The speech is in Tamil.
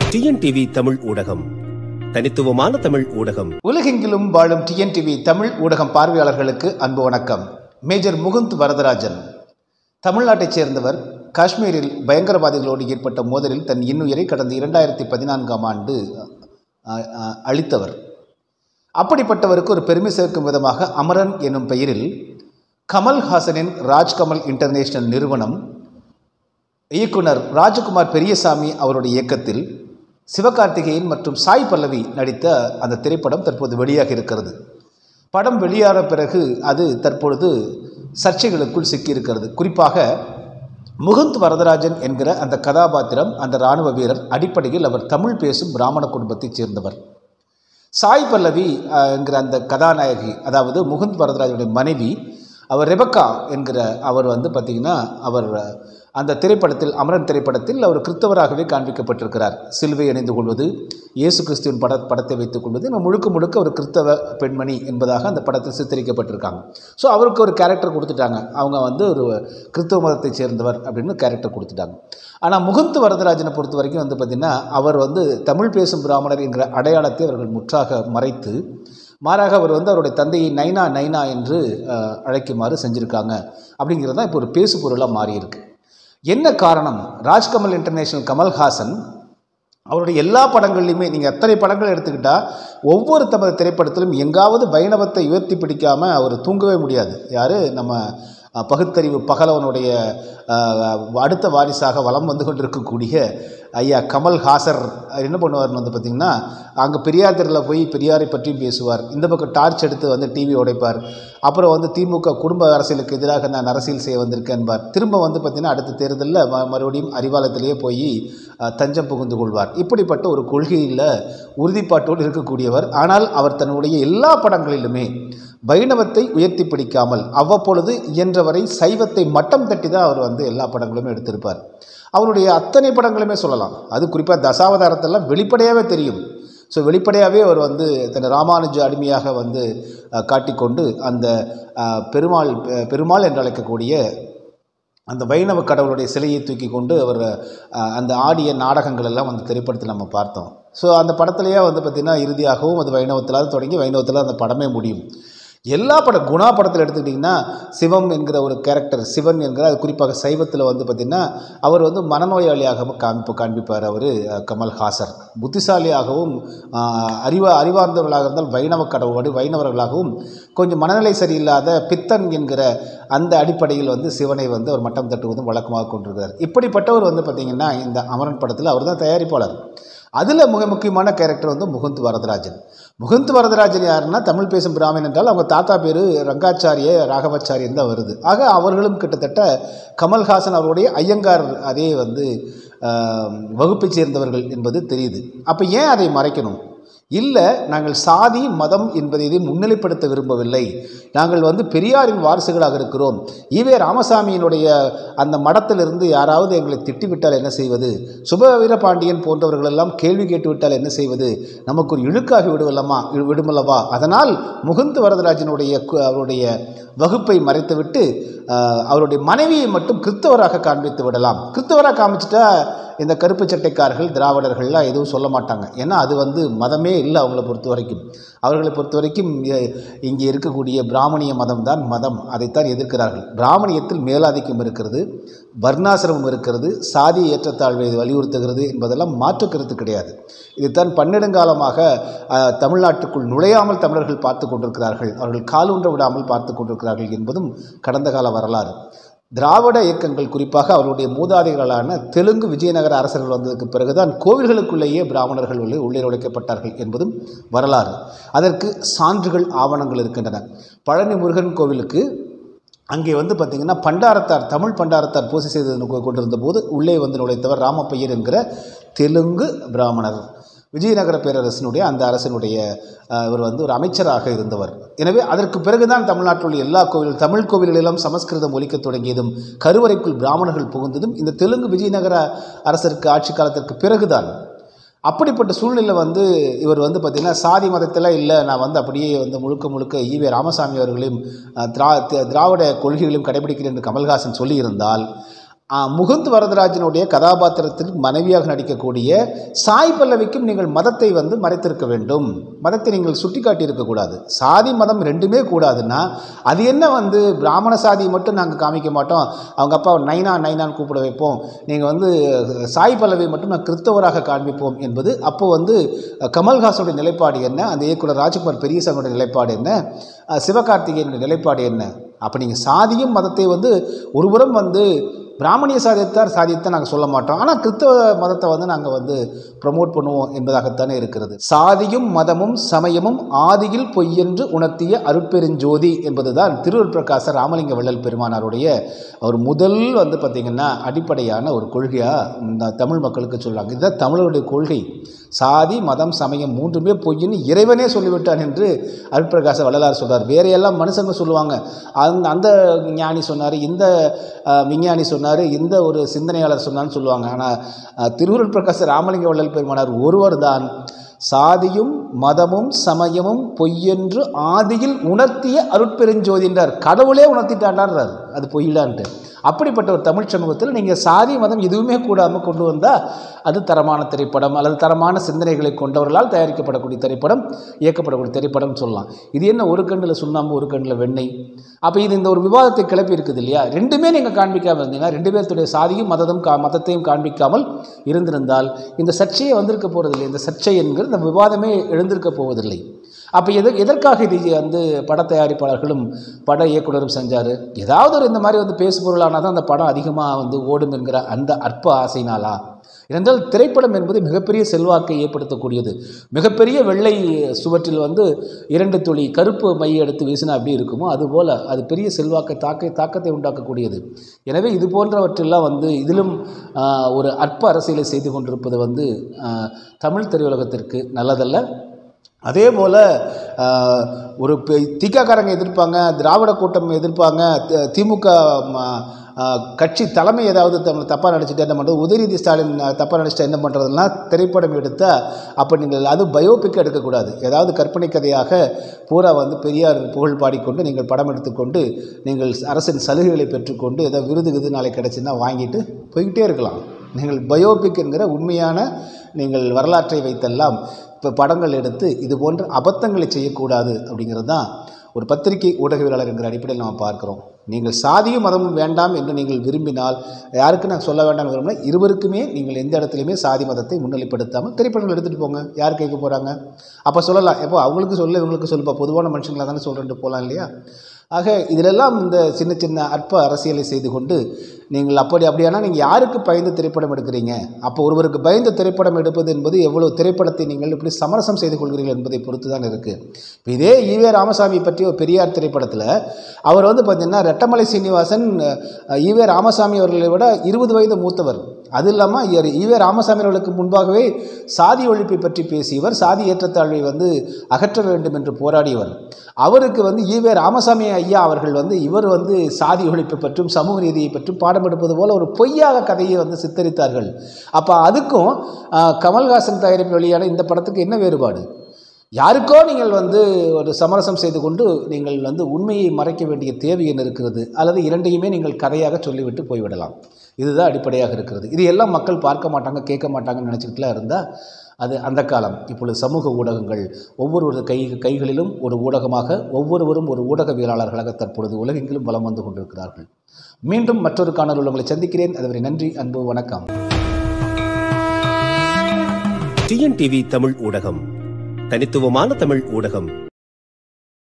டிஎன்டிவி தமிழ் ஊடகம் தனித்துவமான தமிழ் ஊடகம் உலகெங்கிலும் வாழும் டிஎன்டிவி தமிழ் ஊடகம் பார்வையாளர்களுக்கு அன்பு வணக்கம் மேஜர் முகுந்த் வரதராஜன் தமிழ்நாட்டைச் சேர்ந்தவர் காஷ்மீரில் பயங்கரவாதிகளோடு ஏற்பட்ட மோதலில் தன் இன்னுயிரை கடந்த இரண்டாயிரத்தி பதினான்காம் ஆண்டு அ, அ, அளித்தவர் அப்படிப்பட்டவருக்கு ஒரு பெருமை சேர்க்கும் விதமாக அமரன் எனும் பெயரில் கமல்ஹாசனின் ராஜ்கமல் இன்டர்நேஷனல் நிறுவனம் இயக்குனர் ராஜகுமார் பெரியசாமி அவருடைய இயக்கத்தில் சிவகார்த்திகேயன் மற்றும் சாய் பல்லவி நடித்த அந்த திரைப்படம் தற்போது வெளியாக இருக்கிறது படம் வெளியான பிறகு அது தற்பொழுது சர்ச்சைகளுக்குள் சிக்கியிருக்கிறது குறிப்பாக முகுந்த் வரதராஜன் என்கிற அந்த கதாபாத்திரம் அந்த இராணுவ வீரர் அடிப்படையில் அவர் தமிழ் பேசும் பிராமண குடும்பத்தைச் சேர்ந்தவர் சாய் பல்லவி அஹ், என்கிற அந்த கதாநாயகி அதாவது முகுந்த் வரதராஜனுடைய மனைவி அவர் ரெபக்கா என்கிற அவர் வந்து பார்த்திங்கன்னா அவர் அஹ், அந்த திரைப்படத்தில் அமரன் திரைப்படத்தில் அவர் கிறிஸ்தவராகவே காண்பிக்கப்பட்டிருக்கிறார் சிலுவை அணிந்து கொள்வது இயேசு கிறிஸ்துவின் பட படத்தை வைத்துக் கொள்வது நம்ம முழுக்க முழுக்க ஒரு கிறிஸ்தவ பெண்மணி என்பதாக அந்த படத்தில் சித்தரிக்கப்பட்டிருக்காங்க ஸோ அவருக்கு ஒரு கேரக்டர் கொடுத்துட்டாங்க அவங்க வந்து ஒரு கிறிஸ்தவ மதத்தைச் சேர்ந்தவர் அப்படின்னு கேரக்டர் கொடுத்துட்டாங்க ஆனால் முகுந்த் வரதராஜனை பொறுத்த வரைக்கும் வந்து பார்த்திங்கன்னா அவர் வந்து தமிழ் பேசும் பிராமணர் என்கிற அடையாளத்தை அவர்கள் முற்றாக மறைத்து மாறாக அவர் வந்து அவருடைய தந்தையை நைனா நைனா என்று அஹ், அழைக்குமாறு செஞ்சுருக்காங்க அப்படிங்கிறது தான் இப்போ ஒரு பேசு பொருளாக மாறியிருக்கு என்ன காரணம் ராஜ்கமல் இன்டர்நேஷனல் கமல்ஹாசன் அவருடைய எல்லா படங்கள்லையுமே நீங்கள் எத்தனை படங்கள் எடுத்துக்கிட்டால் ஒவ்வொரு தமது திரைப்படத்திலும் எங்காவது வைணவத்தை உயர்த்தி பிடிக்காமல் அவர் தூங்கவே முடியாது யார் நம்ம அஹ், பகுத்தறிவு பகலவனுடைய அஹ், அடுத்த வாரிசாக வலம் வந்து கொண்டிருக்கக்கூடிய ஐயா கமல் ஹாசர் என்ன பண்ணுவார்னு வந்து பார்த்திங்கன்னா அங்கே பெரியார் தெருவில் போய் பெரியாரை பற்றியும் பேசுவார் இந்த பக்கம் டார்ச் எடுத்து வந்து டிவி உடைப்பார் அப்புறம் வந்து திமுக குடும்ப அரசியலுக்கு எதிராக நான் அரசியல் செய்ய வந்திருக்கேன் என்பார் திரும்ப வந்து பார்த்திங்கன்னா அடுத்த தேர்தலில் ம மறுபடியும் அறிவாலயத்திலேயே போய் அஹ், தஞ்சம் புகுந்து கொள்வார் இப்படிப்பட்ட ஒரு கொள்கையில் உறுதிப்பாட்டோடு இருக்கக்கூடியவர் ஆனால் அவர் தன்னுடைய எல்லா படங்களிலுமே வைணவத்தை உயர்த்தி பிடிக்காமல் அவ்வப்பொழுது இயன்றவரை சைவத்தை மட்டம் தட்டி தான் அவர் வந்து எல்லா படங்களுமே எடுத்திருப்பார் அவருடைய அத்தனை படங்களுமே சொல்லலாம் அது குறிப்பாக தசாவதாரத்தெல்லாம் வெளிப்படையாகவே தெரியும் ஸோ வெளிப்படையாகவே அவர் வந்து தன் ராமானுஜ அடிமையாக வந்து அஹ், காட்டிக்கொண்டு அந்த அஹ், பெருமாள் பெ- பெருமாள் என்று அழைக்கக்கூடிய அந்த வைணவ கடவுளுடைய சிலையை தூக்கி கொண்டு அவர் அஹ், அந்த ஆடிய நாடகங்கள் எல்லாம் அந்த திரைப்படத்தில் நம்ம பார்த்தோம் ஸோ அந்த படத்துலேயே வந்து பார்த்திங்கன்னா இறுதியாகவும் அது வைணவத்திலாவது தொடங்கி வைணவத்தில் அந்த படமே முடியும் எல்லா படம் குணா படத்தில் எடுத்துக்கிட்டிங்கன்னா சிவம் என்கிற ஒரு கேரக்டர் சிவன் என்கிற அது குறிப்பாக சைவத்தில் வந்து பார்த்திங்கன்னா அவர் வந்து மனநோயாளியாக காண்பி காண்பிப்பார் அவர் கமல்ஹாசர் புத்திசாலியாகவும் ஆஹ், அறிவா அறிவார்ந்தவர்களாக இருந்தால் வைணவ கடவுளோடு வைணவர்களாகவும் கொஞ்சம் மனநிலை சரியில்லாத பித்தன் என்கிற அந்த அடிப்படையில் வந்து சிவனை வந்து அவர் மட்டம் தட்டுவதும் வழக்கமாக கொண்டிருக்கிறார் இப்படிப்பட்டவர் வந்து பார்த்திங்கன்னா இந்த அமரன் படத்தில் அவர் தான் தயாரிப்பாளர் அதில் மிக முக்கியமான கேரக்டர் வந்து முகுந்த் வரதராஜன் முகுந்த் வரதராஜன் யாருன்னா தமிழ் பேசும் பிராமணன் என்றால் அவங்க தாத்தா பேர் ரங்காச்சாரிய ராகவாச்சாரியன் தான் வருது ஆக அவர்களும் கிட்டத்தட்ட கமல்ஹாசன் அவருடைய ஐயங்கார் அதே வந்து ஆஹ், வகுப்பைச் சேர்ந்தவர்கள் என்பது தெரியுது அப்போ ஏன் அதை மறைக்கணும் இல்லை நாங்கள் சாதி மதம் என்பதை இதை முன்னிலைப்படுத்த விரும்பவில்லை நாங்கள் வந்து பெரியாரின் வாரிசுகளாக இருக்கிறோம் ஈவே ராமசாமியினுடைய அந்த மடத்திலிருந்து யாராவது எங்களை திட்டிவிட்டால் என்ன செய்வது சுப வீரபாண்டியன் போன்றவர்களெல்லாம் கேள்வி கேட்டுவிட்டால் என்ன செய்வது நமக்கு ஒரு இழுக்காகி விடுவல்லமா விடுமல்லவா அதனால் முகுந்த் வரதராஜனுடைய கு- அவருடைய வகுப்பை மறைத்துவிட்டு ஆஹ், அவருடைய மனைவியை மட்டும் கிறிஸ்தவராக காண்பித்து விடலாம் கிறிஸ்தவராக காமிச்சிட்டா இந்த கருப்பு சட்டைக்காரர்கள் திராவிடர்கள்லாம் எதுவும் சொல்ல மாட்டாங்க ஏன்னா அது வந்து மதமே இல்லை அவங்கள பொறுத்த வரைக்கும் அவர்களை பொறுத்த வரைக்கும் இ- இங்கே இருக்கக்கூடிய பிராமணிய மதம் தான் மதம் அதைத்தான் எதிர்க்கிறார்கள் பிராமணியத்தில் மேலாதிக்கம் இருக்கிறது வர்ணாசிரமம் இருக்கிறது சாதி ஏற்றத்தாழ்வை வலியுறுத்துகிறது என்பதெல்லாம் மாற்று கருத்து கிடையாது இதுதான் பன்னெடுங்காலமாக அஹ், தமிழ்நாட்டுக்குள் நுழையாமல் தமிழர்கள் பார்த்து கொண்டிருக்கிறார்கள் அவர்கள் காலூன்ற விடாமல் பார்த்து கொண்டிருக்கிறார்கள் என்பதும் கடந்த கால வரலாறு திராவிட இயக்கங்கள் குறிப்பாக அவருடைய மூதாதைகளான தெலுங்கு விஜயநகர அரசர்கள் வந்ததுக்கு பிறகுதான் கோவில்களுக்குள்ளேயே பிராமணர்கள் உள்ளே உள்ளே நுழைக்கப்பட்டார்கள் என்பதும் வரலாறு அதற்கு சான்றுகள் ஆவணங்கள் இருக்கின்றன பழனி முருகன் கோவிலுக்கு அங்கே வந்து பார்த்திங்கன்னா பண்டாரத்தார் தமிழ் பண்டாரத்தார் பூசை செய்து கொண்டிருந்த போது உள்ளே வந்து நுழைத்தவர் ராமப்பையர் என்கிற தெலுங்கு பிராமணர் விஜயநகர பேரரசினுடைய அந்த அரசினுடைய அஹ், இவர் வந்து ஒரு அமைச்சராக இருந்தவர் எனவே அதற்கு பிறகுதான் தமிழ்நாட்டில் உள்ள எல்லா கோவில் தமிழ் கோவில்களிலும் சமஸ்கிருதம் ஒலிக்கத் தொடங்கியதும் கருவறைக்குள் பிராமணர்கள் புகுந்ததும் இந்த தெலுங்கு விஜயநகர அரசருக்கு ஆட்சி காலத்திற்கு பிறகுதான் அப்படிப்பட்ட சூழ்நிலை வந்து இவர் வந்து பார்த்திங்கன்னா சாதி மதத்தில் இல்லை நான் வந்து அப்படியே வந்து முழுக்க முழுக்க ஈவே ராமசாமி அவர்களையும் அஹ், திரா தி- திராவிட கொள்கைகளையும் கடைபிடிக்கிறேன் என்று கமல்ஹாசன் சொல்லியிருந்தால் ஆ, முகுந்த் வரதராஜனுடைய கதாபாத்திரத்தில் மனைவியாக நடிக்கக்கூடிய சாய் பல்லவிக்கும் நீங்கள் மதத்தை வந்து மறைத்திருக்க வேண்டும் மதத்தை நீங்கள் சுட்டி காட்டியிருக்கக்கூடாது சாதி மதம் ரெண்டுமே கூடாதுன்னா அது என்ன வந்து பிராமண சாதியை மட்டும் நாங்கள் காமிக்க மாட்டோம் அவங்க அப்பா நைனா நைனான்னு கூப்பிட வைப்போம் நீங்கள் வந்து சாய் பல்லவி மட்டும் நான் கிறிஸ்தவராக காண்பிப்போம் என்பது அப்போ வந்து கமல்ஹாசனுடைய நிலைப்பாடு என்ன அந்த இயக்குனர் ராஜ்குமார் பெரியசாமியோட நிலைப்பாடு என்ன அஹ் சிவகார்த்திகேயனுடைய நிலைப்பாடு என்ன அப்போ நீங்கள் சாதியும் மதத்தை வந்து ஒருபுறம் வந்து பிராமணிய சாதியத்தார் சாதியத்தை நாங்கள் சொல்ல மாட்டோம் ஆனால் கிறிஸ்தவ மதத்தை வந்து நாங்கள் வந்து ப்ரமோட் பண்ணுவோம் என்பதாகத்தானே இருக்கிறது சாதியும் மதமும் சமயமும் ஆதியில் பொய்யென்று உணர்த்திய அருட்பெருஞ்சோதி என்பதுதான் திருவள்ளுவர் பிரகாச ராமலிங்க வள்ளல் பெருமானாருடைய அவர் முதல் வந்து பார்த்திங்கன்னா அடிப்படையான ஒரு கொள்கையாக இந்த தமிழ் மக்களுக்கு சொல்கிறாங்க இதுதான் தமிழருடைய கொள்கை சாதி மதம் சமயம் மூன்றுமே பொய்ன்னு இறைவனே சொல்லிவிட்டான் என்று அருட்பிரகாச வள்ளலார் சொல்றார் வேறையெல்லாம் மனுஷங்க சொல்லுவாங்க அந்த அந்த ஞானி சொன்னார் இந்த அஹ், விஞ்ஞானி சொன்னார் இந்த ஒரு சிந்தனையாளர் சொன்னான்னு சொல்லுவாங்க ஆனால் திருவுருள் பிரகாச ராமலிங்க வள்ளல் பெருமானார் ஒருவர் தான் சாதியும் மதமும் சமயமும் பொய்யென்று ஆதியில் உணர்த்திய அருட்பெருஞ்சோதி என்றார் கடவுளே உணர்த்திட்டாண்டார் அது பொய்யிலான்ட்டு அப்படிப்பட்ட ஒரு தமிழ் சமூகத்தில் நீங்கள் சாதி மதம் எதுவுமே கூடாமல் கொண்டு வந்தால் அது தரமான திரைப்படம் அல்லது தரமான சிந்தனைகளை கொண்டவர்களால் தயாரிக்கப்படக்கூடிய திரைப்படம் இயக்கப்படக்கூடிய திரைப்படம் சொல்லலாம் இது என்ன ஒரு கண்ணில் சுண்ணாம்பு ஒரு கண்ணில் வெண்ணெய் அப்போ இது இந்த ஒரு விவாதத்தை கிளப்பி இருக்குது இல்லையா ரெண்டுமே நீங்கள் காண்பிக்காமல் இருந்தீங்கன்னா ரெண்டு பேர்த்துடைய சாதியும் மதமும் கா மதத்தையும் காண்பிக்காமல் இருந்திருந்தால் இந்த சர்ச்சையே வந்திருக்க போகிறதில்லை இந்த சர்ச்சை என்கிற இந்த விவாதமே எழுந்திருக்க போவதில்லை அப்போ எது எதற்காக இது வந்து பட தயாரிப்பாளர்களும் பட இயக்குனரும் செஞ்சார் ஏதாவது ஒரு இந்த மாதிரி வந்து பேசுபொருளானால் தான் அந்த படம் அதிகமாக வந்து ஓடும் என்கிற அந்த அற்ப ஆசைனாலா ஏனென்றால் திரைப்படம் என்பது மிகப்பெரிய செல்வாக்கை ஏற்படுத்தக்கூடியது மிகப்பெரிய வெள்ளை சுவற்றில் வந்து இரண்டு துளி கருப்பு மை எடுத்து வீசினா அப்படி இருக்குமோ அதுபோல் அது பெரிய செல்வாக்கை தாக்க தாக்கத்தை உண்டாக்கக்கூடியது எனவே இது போன்றவற்றெல்லாம் வந்து இதிலும் ஆஹ், ஒரு அற்ப அரசியலை செய்து கொண்டிருப்பது வந்து ஆஹ், தமிழ் திரையுலகத்திற்கு நல்லதல்ல அதே போல் ஒரு பெ- திகாக்காரங்க எதிர்ப்பாங்க திராவிட கூட்டம் எதிர்ப்பாங்க தி- திமுக ம, ஆ, கட்சி தலைமை ஏதாவது தம் தப்பாக நடிச்சுட்டு என்ன பண்ணுறது உதயநிதி ஸ்டாலின் தப்பாக நடிச்சுட்டு என்ன பண்ணுறதுனா திரைப்படம் எடுத்தால் அப்போ நீங்கள் அது பயோபிக் எடுக்கக்கூடாது ஏதாவது கற்பனை கதையாக பூரா வந்து பெரியார் புகழ் பாடிக்கொண்டு நீங்கள் படம் எடுத்துக்கொண்டு நீங்கள் அரசின் சலுகைகளை பெற்றுக்கொண்டு ஏதோ விருது விருது நாளை கிடச்சுன்னா வாங்கிட்டு போய்கிட்டே இருக்கலாம் நீங்கள் பயோபிக் என்கிற உண்மையான நீங்கள் வரலாற்றை வைத்தெல்லாம் இப்போ படங்கள் எடுத்து இது போன்ற அபத்தங்களை செய்யக்கூடாது அப்படிங்கிறது தான் ஒரு பத்திரிகை ஊடகவியலாளர் என்கிற அடிப்படையில் நாம் பார்க்கிறோம் நீங்கள் சாதியும் மதமும் வேண்டாம் என்று நீங்கள் விரும்பினால் யாருக்கு நான் சொல்ல வேண்டாம் விரும்பினா இருவருக்குமே நீங்கள் எந்த இடத்துலையுமே சாதி மதத்தை முன்னிலைப்படுத்தாமல் திரைப்படங்கள் எடுத்துகிட்டு போங்க யார் கேட்க போகிறாங்க அப்போ சொல்லலாம் எப்போ அவங்களுக்கு சொல்ல இவங்களுக்கு சொல்லுப்பா பொதுவான மனுஷங்களாக தானே சொல்கிறேன்ட்டு போகலாம் இல்லையா ஆக இதிலெல்லாம் இந்த சின்ன சின்ன அற்ப அரசியலை செய்து கொண்டு நீங்கள் அப்படி அப்படியானா நீங்கள் யாருக்கு பயந்து திரைப்படம் எடுக்கிறீங்க அப்போ ஒருவருக்கு பயந்து திரைப்படம் எடுப்பது என்பது எவ்வளவு திரைப்படத்தை நீங்கள் இப்படி சமரசம் செய்து கொள்கிறீர்கள் என்பதை பொறுத்து தான் இருக்குது இப்போ இதே ஈவே ராமசாமி பற்றி ஒரு பெரியார் திரைப்படத்தில் அவர் வந்து பார்த்தீங்கன்னா ரெட்டமலை சீனிவாசன் அஹ், ஈவே ராமசாமி அவர்களை விட இருபது வயது மூத்தவர் அது இல்லாமல் இவர் ஈவே ராமசாமி அவர்களுக்கு முன்பாகவே சாதி ஒழிப்பை பற்றி பேசியவர் சாதி ஏற்றத்தாழ்வை வந்து அகற்ற வேண்டும் என்று போராடியவர் அவருக்கு வந்து ஈவே ராமசாமி ஐயா அவர்கள் வந்து இவர் வந்து சாதி ஒழிப்பு பற்றும் சமூக நீதியை பற்றும் பாடம் எடுப்பது போல ஒரு பொய்யாக கதையை வந்து சித்தரித்தார்கள் அப்போ அதுக்கும் ஆஹ், கமல்ஹாசன் தயாரிப்பு வெளியான இந்த படத்துக்கு என்ன வேறுபாடு யாருக்கோ நீங்கள் வந்து ஒரு சமரசம் செய்து கொண்டு நீங்கள் வந்து உண்மையை மறைக்க வேண்டிய தேவை என்ன இருக்கிறது அல்லது இரண்டையுமே நீங்கள் கதையாக சொல்லிவிட்டு போய்விடலாம் இதுதான் அடிப்படையாக இருக்கிறது இது எல்லாம் மக்கள் பார்க்க மாட்டாங்க கேட்க மாட்டாங்கன்னு நினச்சிக்கிட்டுலாம் இருந்தால் அது அந்த காலம் இப்பொழுது சமூக ஊடகங்கள் ஒவ்வொரு கை கைகளிலும் ஒரு ஊடகமாக ஒவ்வொருவரும் ஒரு ஊடகவியலாளர்களாக தற்பொழுது உலகெங்கிலும் வலம் வந்து கொண்டிருக்கிறார்கள் மீண்டும் மற்றொரு காணொலி உங்களை சந்திக்கிறேன் அதுவரை நன்றி அன்பு வணக்கம் டிஎன்டிவி தமிழ் ஊடகம் தனித்துவமான தமிழ் ஊடகம்